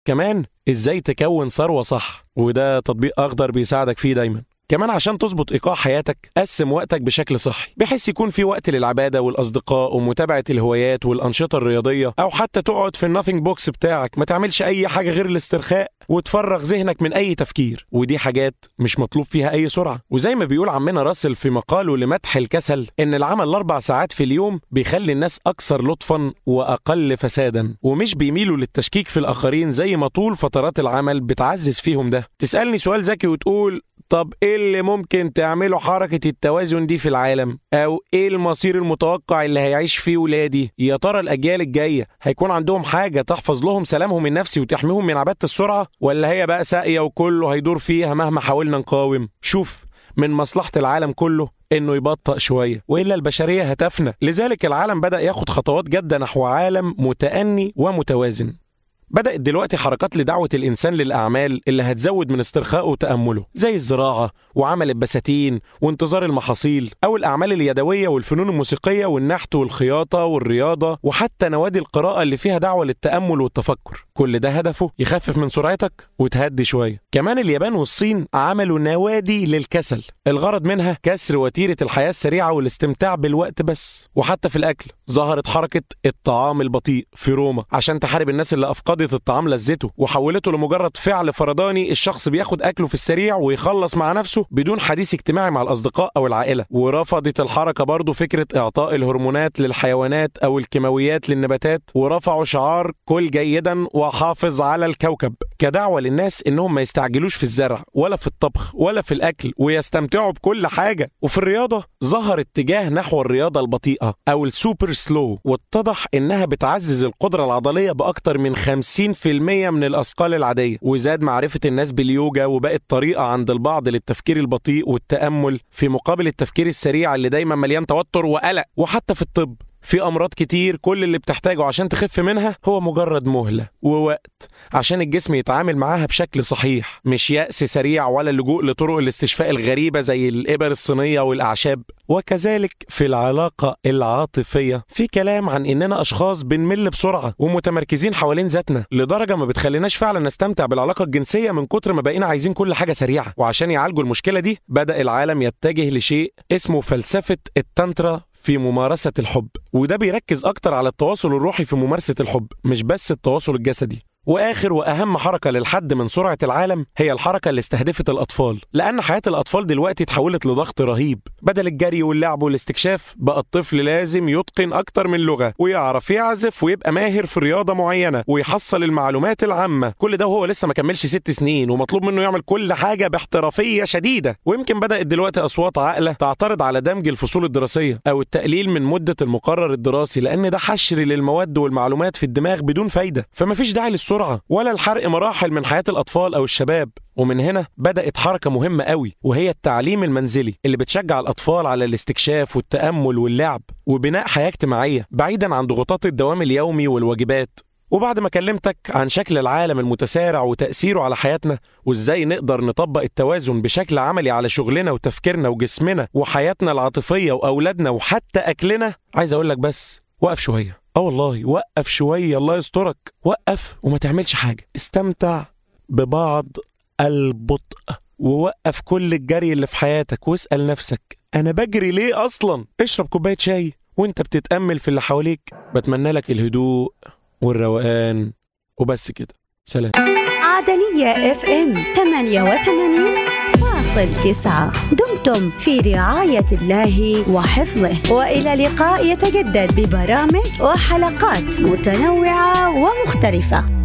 كمان ازاي تكون ثروة صح وده تطبيق أخضر بيساعدك فيه دايما كمان عشان تظبط ايقاع حياتك قسم وقتك بشكل صحي بحيث يكون في وقت للعباده والاصدقاء ومتابعه الهوايات والانشطه الرياضيه او حتى تقعد في الناثينج بوكس بتاعك ما تعملش اي حاجه غير الاسترخاء وتفرغ ذهنك من اي تفكير ودي حاجات مش مطلوب فيها اي سرعه وزي ما بيقول عمنا راسل في مقاله لمدح الكسل ان العمل الاربع ساعات في اليوم بيخلي الناس اكثر لطفا واقل فسادا ومش بيميلوا للتشكيك في الاخرين زي ما طول فترات العمل بتعزز فيهم ده تسالني سؤال ذكي وتقول طب ايه اللي ممكن تعمله حركة التوازن دي في العالم؟ أو ايه المصير المتوقع اللي هيعيش فيه ولادي؟ يا ترى الأجيال الجاية هيكون عندهم حاجة تحفظ لهم سلامهم النفسي وتحميهم من عبادة السرعة؟ ولا هي بقى ساقية وكله هيدور فيها مهما حاولنا نقاوم؟ شوف من مصلحة العالم كله انه يبطأ شويه والا البشريه هتفنى لذلك العالم بدا ياخد خطوات جاده نحو عالم متأني ومتوازن بدأت دلوقتي حركات لدعوة الإنسان للأعمال اللي هتزود من استرخائه وتأمله زي الزراعة وعمل البساتين وانتظار المحاصيل أو الأعمال اليدوية والفنون الموسيقية والنحت والخياطة والرياضة وحتى نوادي القراءة اللي فيها دعوة للتأمل والتفكر كل ده هدفه يخفف من سرعتك وتهدي شوية كمان اليابان والصين عملوا نوادي للكسل الغرض منها كسر وتيرة الحياة السريعة والاستمتاع بالوقت بس وحتى في الأكل ظهرت حركة الطعام البطيء في روما عشان تحارب الناس اللي أفقدت الطعام لذته وحولته لمجرد فعل فرداني الشخص بياخد أكله في السريع ويخلص مع نفسه بدون حديث اجتماعي مع الأصدقاء أو العائلة ورفضت الحركة برضو فكرة إعطاء الهرمونات للحيوانات أو الكيماويات للنباتات ورفعوا شعار كل جيدا وحافظ على الكوكب كدعوة للناس إنهم ما يستعجلوش في الزرع ولا في الطبخ ولا في الأكل ويستمتعوا بكل حاجة وفي الرياضة ظهر اتجاه نحو الرياضة البطيئة أو السوبر سلو واتضح إنها بتعزز القدرة العضلية بأكتر من 50% من الأثقال العادية وزاد معرفة الناس باليوجا وبقت طريقة عند البعض للتفكير البطيء والتأمل في مقابل التفكير السريع اللي دايما مليان توتر وقلق وحتى في الطب في امراض كتير كل اللي بتحتاجه عشان تخف منها هو مجرد مهله ووقت عشان الجسم يتعامل معاها بشكل صحيح مش يأس سريع ولا اللجوء لطرق الاستشفاء الغريبه زي الابر الصينيه والاعشاب وكذلك في العلاقه العاطفيه في كلام عن اننا اشخاص بنمل بسرعه ومتمركزين حوالين ذاتنا لدرجه ما بتخليناش فعلا نستمتع بالعلاقه الجنسيه من كتر ما بقينا عايزين كل حاجه سريعه وعشان يعالجوا المشكله دي بدا العالم يتجه لشيء اسمه فلسفه التانترا في ممارسة الحب وده بيركز أكتر على التواصل الروحي في ممارسة الحب مش بس التواصل الجسدي واخر واهم حركه للحد من سرعه العالم هي الحركه اللي استهدفت الاطفال لان حياه الاطفال دلوقتي اتحولت لضغط رهيب بدل الجري واللعب والاستكشاف بقى الطفل لازم يتقن اكتر من لغه ويعرف يعزف ويبقى ماهر في رياضه معينه ويحصل المعلومات العامه كل ده وهو لسه ما كملش ست سنين ومطلوب منه يعمل كل حاجه باحترافيه شديده ويمكن بدات دلوقتي اصوات عاقله تعترض على دمج الفصول الدراسيه او التقليل من مده المقرر الدراسي لان ده حشر للمواد والمعلومات في الدماغ بدون فايده فمفيش داعي السرعة ولا الحرق مراحل من حياة الأطفال أو الشباب ومن هنا بدأت حركة مهمة قوي وهي التعليم المنزلي اللي بتشجع الأطفال على الاستكشاف والتأمل واللعب وبناء حياة اجتماعية بعيدا عن ضغوطات الدوام اليومي والواجبات وبعد ما كلمتك عن شكل العالم المتسارع وتأثيره على حياتنا وازاي نقدر نطبق التوازن بشكل عملي على شغلنا وتفكيرنا وجسمنا وحياتنا العاطفية وأولادنا وحتى أكلنا عايز أقول لك بس وقف شوية اه والله وقف شوية الله يسترك وقف وما تعملش حاجة استمتع ببعض البطء ووقف كل الجري اللي في حياتك واسأل نفسك أنا بجري ليه أصلا اشرب كوباية شاي وانت بتتأمل في اللي حواليك بتمنى لك الهدوء والروقان وبس كده سلام عدنية اف ام 88 فاصل تسعة دمتم في رعاية الله وحفظه وإلى لقاء يتجدد ببرامج وحلقات متنوعة ومختلفة